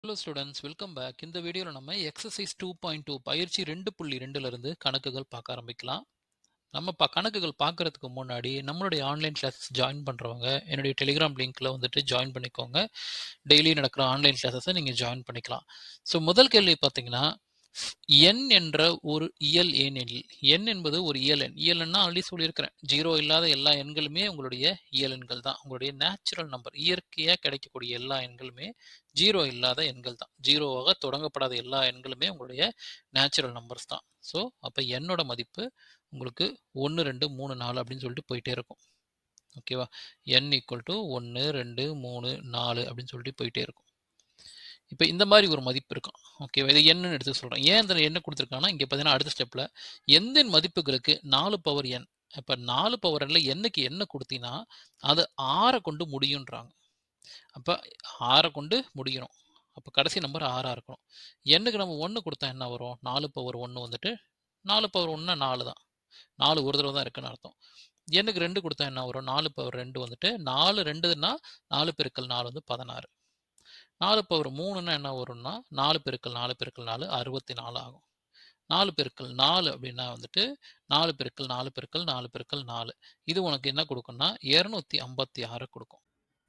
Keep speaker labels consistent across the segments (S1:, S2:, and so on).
S1: Hello students welcome back இந்த வீடியோவில் நம்ம எக்ஸசைஸ் டூ பாயிண்ட் டூ பயிற்சி ரெண்டு புள்ளி ரெண்டுலேருந்து கணக்குகள் பார்க்க ஆரம்பிக்கலாம் நம்ம ப கணக்குகள் பார்க்கறதுக்கு முன்னாடி நம்மளுடைய ஆன்லைன் கிளாஸஸ் ஜாயின் பண்ணுறவங்க என்னுடைய டெலிகிராம் லிங்க்கில் வந்துட்டு ஜாயின் பண்ணிக்கோங்க டெய்லி நடக்கிற ஆன்லைன் கிளாஸஸை நீங்கள் ஜாயின் பண்ணிக்கலாம் ஸோ முதல் கேள்வி பார்த்தீங்கன்னா என் என்ற ஒரு இயல் எண்ணில் எண் என்பது ஒரு இயல் எண் இயல் எண்ணா ஆல்ரெடி சொல்லியிருக்கிறேன் ஜீரோ இல்லாத எல்லா எண்களுமே உங்களுடைய இயல் எண்கள் தான் உங்களுடைய நேச்சுரல் நம்பர் இயற்கையாக கிடைக்கக்கூடிய எல்லா எண்களுமே ஜீரோ இல்லாத எண்கள் தான் ஜீரோவாக தொடங்கப்படாத எல்லா எண்களுமே உங்களுடைய நேச்சுரல் நம்பர்ஸ் தான் ஸோ அப்போ என்னோட மதிப்பு உங்களுக்கு ஒன்று ரெண்டு மூணு நாலு அப்படின்னு சொல்லிட்டு போயிட்டே இருக்கும் ஓகேவா என் ஈக்குவல் டு ஒன்று ரெண்டு மூணு நாலு அப்படின்னு சொல்லிட்டு போயிட்டே இருக்கும் இப்போ இந்த மாதிரி ஒரு மதிப்பு இருக்கும் ஓகேவா இது என்னன்னு எடுத்து சொல்கிறேன் ஏன் இந்த என்ன கொடுத்துருக்காங்கன்னா இங்கே பார்த்தீங்கன்னா அடுத்த ஸ்டெப்பில் எந்த மதிப்புகளுக்கு நாலு பவர் என் இப்போ நாலு பவர் எண்ணில் என்னைக்கு என்ன கொடுத்தீங்கன்னா அது ஆறை கொண்டு முடியுன்றாங்க அப்போ ஆறை கொண்டு முடியணும் அப்போ கடைசி நம்பர் ஆறாக இருக்கணும் எண்ணுக்கு நம்ம ஒன்று கொடுத்தா என்ன வரும் நாலு பவர் ஒன்று வந்துட்டு நாலு பவர் ஒன்றுனா நாலு தான் நாலு ஒரு தடவை தான் இருக்குன்னு அர்த்தம் எண்ணுக்கு ரெண்டு கொடுத்தா என்ன வரும் நாலு பவர் ரெண்டு வந்துட்டு நாலு ரெண்டுன்னா நாலு பெருக்கல் நாலு வந்து பதினாறு நாலு பவர் மூணுன்னா என்ன வரும்னா நாலு பெருக்கல் நாலு பெருக்கல் நாலு அறுபத்தி நாலு ஆகும் நாலு பெருக்கல் நாலு அப்படின்னா வந்துட்டு நாலு பெருக்கல் நாலு பெருக்கல் நாலு பெருக்கல் நாலு இது உனக்கு என்ன கொடுக்கும்னா இரநூத்தி ஐம்பத்தி ஆறு கொடுக்கும்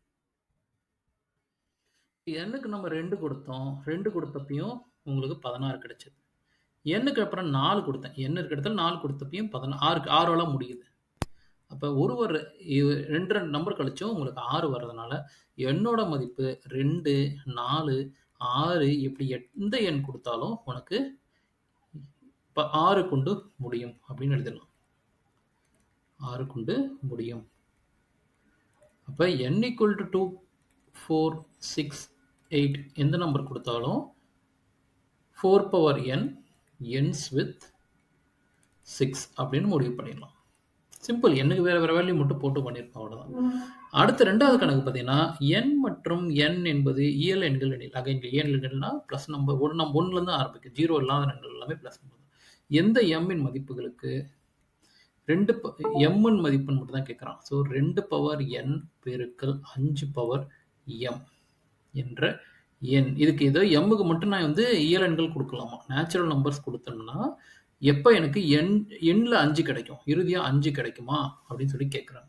S1: எண்ணுக்கு நம்ம ரெண்டு கொடுத்தோம் ரெண்டு கொடுத்தப்பையும் உங்களுக்கு பதினாறு கிடைச்சது எண்ணுக்கு அப்புறம் நாலு கொடுத்தேன் எண்ணுக்கு இடத்துல நாலு கொடுத்தப்பையும் பதினா ஆறுக்கு ஆறோல முடியுது அப்போ ஒரு ஒரு ரெண்டு ரெண்டு நம்பர் கழிச்சும் உங்களுக்கு ஆறு வர்றதுனால எண்ணோட மதிப்பு ரெண்டு நாலு ஆறு இப்படி எந்த எண் கொடுத்தாலும் உனக்கு இப்போ ஆறு கொண்டு முடியும் அப்படின்னு எழுதலாம் ஆறு கொண்டு முடியும் அப்போ N equal to two four six eight எந்த நம்பர் கொடுத்தாலும் four power N ends with six அப்படின்னு முடிவு பண்ணிடலாம் சிம்பிள் எண்ணுக்கு வேறு வேறு வேல்யூ மட்டும் போட்டு பண்ணியிருப்போம் அவ்வளோதான் அடுத்த ரெண்டாவது கணக்கு பார்த்தீங்கன்னா என் மற்றும் என் என்பது இயல் எண்கள் எண்ணில் அகைன் இயல் எண்கள்னா ப்ளஸ் நம்பர் ஒன்று நம்ம ஒன்றுலேருந்து ஆரம்பிக்கும் ஜீரோ இல்லாத எண்கள் எல்லாமே ப்ளஸ் நம்பர் எந்த எம்மின் மதிப்புகளுக்கு ரெண்டு எம்மின் மதிப்புன்னு மட்டும் தான் கேட்குறான் ஸோ ரெண்டு பவர் என் பெருக்கல் அஞ்சு பவர் எம் என்ற எண் இதுக்கு ஏதோ எம்முக்கு மட்டும் நான் வந்து இயல் எண்கள் கொடுக்கலாமா நேச்சுரல் நம்பர்ஸ் கொடுத்தோம்னா எப்போ எனக்கு எண் எண்ணில் அஞ்சு கிடைக்கும் இறுதியாக அஞ்சு கிடைக்குமா அப்படின்னு சொல்லி கேட்குறாங்க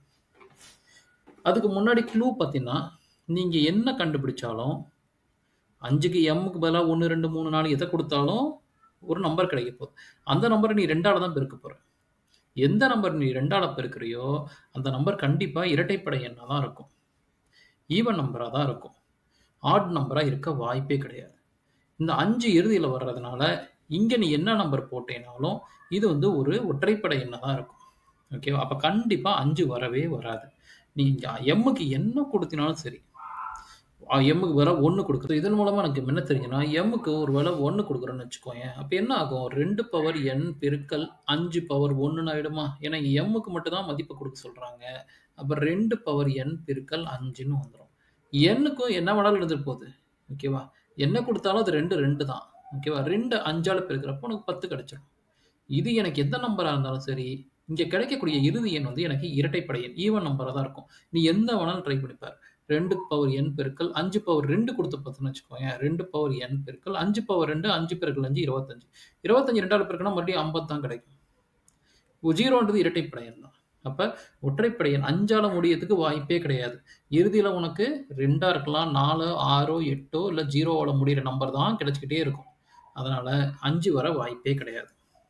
S1: அதுக்கு முன்னாடி க்ளூ பார்த்தீங்கன்னா நீங்கள் என்ன கண்டுபிடிச்சாலும் அஞ்சுக்கு எம்முக்கு பதிலாக ஒன்று ரெண்டு மூணு நாலு எதை கொடுத்தாலும் ஒரு நம்பர் கிடைக்க போகுது அந்த நம்பரை நீ ரெண்டால் தான் பெருக்க போகிற எந்த நம்பர் நீ ரெண்டால் பெருக்கிறியோ அந்த நம்பர் கண்டிப்பாக இரட்டைப்படை எண்ணாக தான் இருக்கும் ஈவன் நம்பராக தான் இருக்கும் ஆட் நம்பராக இருக்க வாய்ப்பே கிடையாது இந்த அஞ்சு இறுதியில் வர்றதுனால இங்கே நீ என்ன நம்பர் போட்டேனாலும் இது வந்து ஒரு ஒற்றைப்படை எண்ணாக தான் இருக்கும் ஓகேவா அப்போ கண்டிப்பாக அஞ்சு வரவே வராது நீ எம்முக்கு என்ன கொடுத்தினாலும் சரி எம்முக்கு வேலை ஒன்று கொடுக்குறது இதன் மூலமாக எனக்கு என்ன தெரியுதுன்னா எம்முக்கு ஒரு வேலை ஒன்று கொடுக்குறோன்னு வச்சுக்கோங்க அப்போ என்ன ஆகும் ரெண்டு பவர் என் பெருக்கல் அஞ்சு பவர் ஒன்றுன்னு ஆகிடுமா ஏன்னா எம்முக்கு மட்டும் தான் மதிப்பு கொடுக்க சொல்கிறாங்க அப்போ ரெண்டு பவர் என் பெருக்கல் அஞ்சுன்னு வந்துடும் எண்ணுக்கும் என்ன வேணாலும் இருந்துட்டு போகுது ஓகேவா என்ன கொடுத்தாலும் அது ரெண்டு ரெண்டு தான் ஓகேவா ரெண்டு அஞ்சால் பெருக்கிறப்போ உனக்கு பத்து கிடைச்சிடும் இது எனக்கு எந்த நம்பராக இருந்தாலும் சரி இங்கே கிடைக்கக்கூடிய இறுதி எண் வந்து எனக்கு இரட்டைப்படை எண் ஈவன் நம்பராக தான் இருக்கும் நீ எந்த வேணாலும் ட்ரை பண்ணிப்பார் ரெண்டு பவர் என் பெருக்கல் அஞ்சு பவர் ரெண்டு கொடுத்து பார்த்துன்னு வச்சுக்கோங்க ரெண்டு பவர் என் பெருக்கல் அஞ்சு பவர் ரெண்டு அஞ்சு பெருக்கல் அஞ்சு இருபத்தஞ்சு இருபத்தஞ்சு ரெண்டாவது பெருக்கனா மறுபடியும் ஐம்பது தான் கிடைக்கும் ஜீரோன்றது இரட்டைப்படை எண் தான் அப்போ ஒற்றைப்படை எண் அஞ்சால முடியறதுக்கு வாய்ப்பே கிடையாது இறுதியில் உனக்கு ரெண்டாக இருக்கலாம் நாலு ஆறோ எட்டோ இல்லை ஜீரோவோட முடிகிற நம்பர் தான் கிடைச்சிக்கிட்டே இருக்கும் அதனால் அஞ்சு வர வாய்ப்பே கிடையாது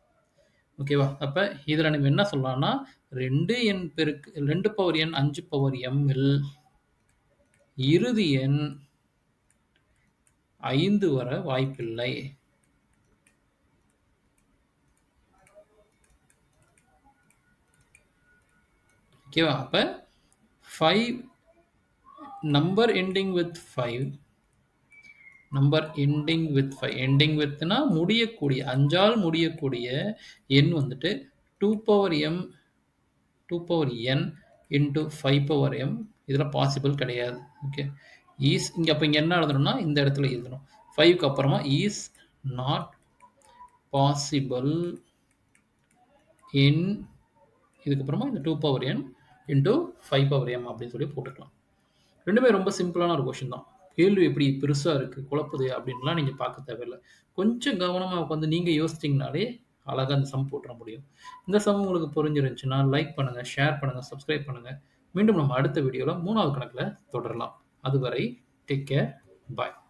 S1: ஓகேவா அப்போ இதில் நம்ம என்ன சொல்லலாம்னா ரெண்டு எண் பெருக்கு ரெண்டு பவர் எண் அஞ்சு பவர் எம்மில் இறுதி எண் ஐந்து வர வாய்ப்பில்லை ஓகேவா அப்போ five number ending with five number ending with five ending வித்னா முடியக்கூடிய அஞ்சால் முடியக்கூடிய எண் வந்துட்டு two power M two power N into five power M இதில் பாசிபிள் கிடையாது ஓகே ஈஸ் இங்கே அப்போ இங்கே என்ன எழுதணும்னா இந்த இடத்துல எழுதணும் ஃபைவ்க்கு அப்புறமா ஈஸ் நாட் பாசிபிள் இன் இதுக்கப்புறமா இந்த two power N into five power M அப்படின்னு சொல்லி போட்டுக்கலாம் ரெண்டுமே ரொம்ப சிம்பிளான ஒரு கொஷின் தான் கேள்வி எப்படி பெருசா இருக்கு, குழப்புதே அப்படின்லாம் நீங்க பார்க்க தேவையில்ல. கொஞ்சம் கவனமா உட்காந்து நீங்க யோசிச்சீங்கனாலே, அழகா அந்த சம் போட்டுற முடியும். இந்த சம் உங்களுக்கு புரிஞ்சிருந்துச்சுன்னா, லைக் பண்ணுங்க, ஷேர் பண்ணுங்க, சப்ஸ்கிரைப் பண்ணுங்க. மீண்டும் நம்ம அடுத்த வீடியோல 3வது கணக்குல தொடரலாம். அதுவரை டேக் கேர். பாய்.